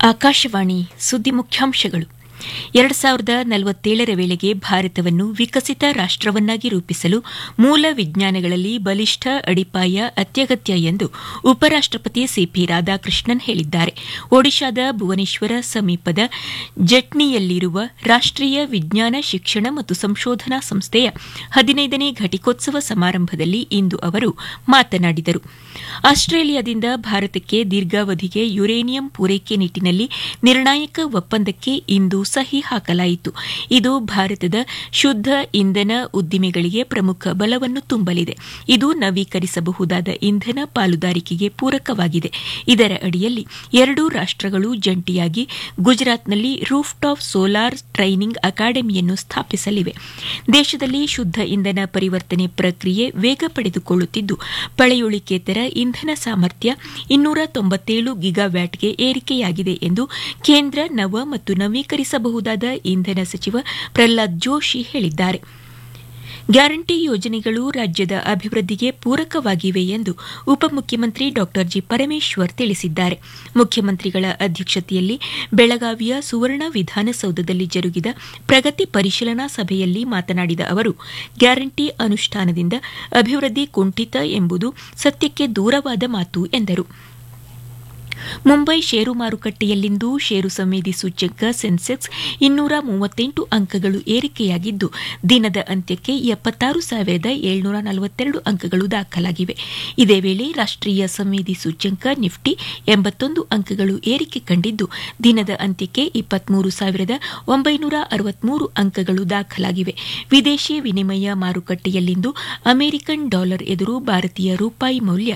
ಆಕಾಶವಾಣಿ ಸುದ್ದಿ ಮುಖ್ಯಾಂಶಗಳು ಎರಡು ಸಾವಿರದ ನಲವತ್ತೇಳರ ವೇಳೆಗೆ ಭಾರತವನ್ನು ವಿಕಸಿತ ರಾಷ್ಟವನ್ನಾಗಿ ರೂಪಿಸಲು ಮೂಲ ವಿಜ್ಞಾನಗಳಲ್ಲಿ ಬಲಿಷ್ಠ ಅಡಿಪಾಯ ಅತ್ಯಗತ್ಯ ಎಂದು ಉಪರಾಷ್ಟಪತಿ ಸಿಪಿ ರಾಧಾಕೃಷ್ಣನ್ ಹೇಳಿದ್ದಾರೆ ಒಡಿಶಾದ ಭುವನೇಶ್ವರ ಸಮೀಪದ ಜಟ್ನಿಯಲ್ಲಿರುವ ರಾಷ್ಟೀಯ ವಿಜ್ಞಾನ ಶಿಕ್ಷಣ ಮತ್ತು ಸಂಶೋಧನಾ ಸಂಸ್ಥೆಯ ಹದಿನೈದನೇ ಘಟಿಕೋತ್ಸವ ಸಮಾರಂಭದಲ್ಲಿ ಇಂದು ಅವರು ಮಾತನಾಡಿದರು ಆಸ್ಟ್ರೇಲಿಯಾದಿಂದ ಭಾರತಕ್ಕೆ ದೀರ್ಘಾವಧಿಗೆ ಯುರೇನಿಯಂ ಪೂರೈಕೆ ನಿಟ್ಟಿನಲ್ಲಿ ನಿರ್ಣಾಯಕ ಒಪ್ಪಂದಕ್ಕೆ ಇಂದು ಸಹಿ ಹಾಕಲಾಯಿತು ಇದು ಭಾರತದ ಶುದ್ದ ಇಂಧನ ಉದ್ದಿಮೆಗಳಿಗೆ ಪ್ರಮುಖ ಬಲವನ್ನು ತುಂಬಲಿದೆ ಇದು ನವೀಕರಿಸಬಹುದಾದ ಇಂಧನ ಪಾಲುದಾರಿಕೆಗೆ ಪೂರಕವಾಗಿದೆ ಇದರ ಅಡಿಯಲ್ಲಿ ಎರಡೂ ರಾಷ್ಟಗಳು ಜಂಟಿಯಾಗಿ ಗುಜರಾತ್ನಲ್ಲಿ ರೂಫ್ಟಾಪ್ ಸೋಲಾರ್ ಟ್ರೈನಿಂಗ್ ಅಕಾಡೆಮಿಯನ್ನು ಸ್ಥಾಪಿಸಲಿವೆ ದೇಶದಲ್ಲಿ ಶುದ್ದ ಇಂಧನ ಪರಿವರ್ತನೆ ಪ್ರಕ್ರಿಯೆ ವೇಗ ಪಡೆದುಕೊಳ್ಳುತ್ತಿದ್ದು ಪಳೆಯುಳಿಕೇತರ ಇಂಧನ ಸಾಮರ್ಥ್ಯ ಇನ್ನೂರ ತೊಂಬತ್ತೇಳು ಗಿಗಾವ್ಯಾಟ್ಗೆ ಏರಿಕೆಯಾಗಿದೆ ಎಂದು ಕೇಂದ್ರ ನವ ಮತ್ತು ನವೀಕರಿಸಬಹುದಾದ ಇಂಧನ ಸಚಿವ ಪ್ರಹ್ಲಾದ್ ಜೋಶಿ ಹೇಳಿದ್ದಾರೆ ಗ್ಯಾರಂಟಿ ಯೋಜನೆಗಳು ರಾಜ್ಯದ ಅಭಿವೃದ್ಧಿಗೆ ಪೂರಕವಾಗಿವೆ ಎಂದು ಉಪಮುಖ್ಯಮಂತ್ರಿ ಡಾ ಜಿ ಪರಮೇಶ್ವರ್ ತಿಳಿಸಿದ್ದಾರೆ ಮುಖ್ಯಮಂತ್ರಿಗಳ ಅಧ್ಯಕ್ಷತೆಯಲ್ಲಿ ಬೆಳಗಾವಿಯ ಸುವರ್ಣ ವಿಧಾನಸೌಧದಲ್ಲಿ ಜರುಗಿದ ಪ್ರಗತಿ ಪರಿಶೀಲನಾ ಸಭೆಯಲ್ಲಿ ಮಾತನಾಡಿದ ಅವರು ಗ್ಯಾರಂಟಿ ಅನುಷ್ಠಾನದಿಂದ ಅಭಿವೃದ್ಧಿ ಕುಂಠಿತ ಎಂಬುದು ಸತ್ಯಕ್ಕೆ ದೂರವಾದ ಮಾತು ಎಂದರು ಮುಂಬೈ ಷೇರು ಮಾರುಕಟ್ಟೆಯಲ್ಲಿಂದು ಷೇರು ಸಂವೇದಿ ಸೂಚ್ಯಂಕ ಸೆನ್ಸೆಕ್ಸ್ ಇನ್ನೂರ ಮೂವತ್ತೆಂಟು ಅಂಕಗಳು ಏರಿಕೆಯಾಗಿದ್ದು ದಿನದ ಅಂತ್ಯಕ್ಕೆ ಎಪ್ಪತ್ತಾರು ಸಾವಿರದ ಏಳ್ನೂರ ನಲವತ್ತೆರಡು ಅಂಕಗಳು ದಾಖಲಾಗಿವೆ ಇದೇ ವೇಳೆ ರಾಷ್ಟೀಯ ಸಂವೇದಿ ಸೂಚ್ಯಂಕ ನಿಫ್ಟಿ ಎಂಬತ್ತೊಂದು ಅಂಕಗಳು ಏರಿಕೆ ಕಂಡಿದ್ದು ದಿನದ ಅಂತ್ಯಕ್ಕೆ ಇಪ್ಪತ್ಮೂರು ಸಾವಿರದ ಒಂಬೈನೂರ ಅರವತ್ಮೂರು ಅಂಕಗಳು ದಾಖಲಾಗಿವೆ ವಿದೇಶಿ ವಿನಿಮಯ ಮಾರುಕಟ್ಟೆಯಲ್ಲಿಂದು ಅಮೆರಿಕನ್ ಡಾಲರ್ ಎದುರು ಭಾರತೀಯ ರೂಪಾಯಿ ಮೌಲ್ಯ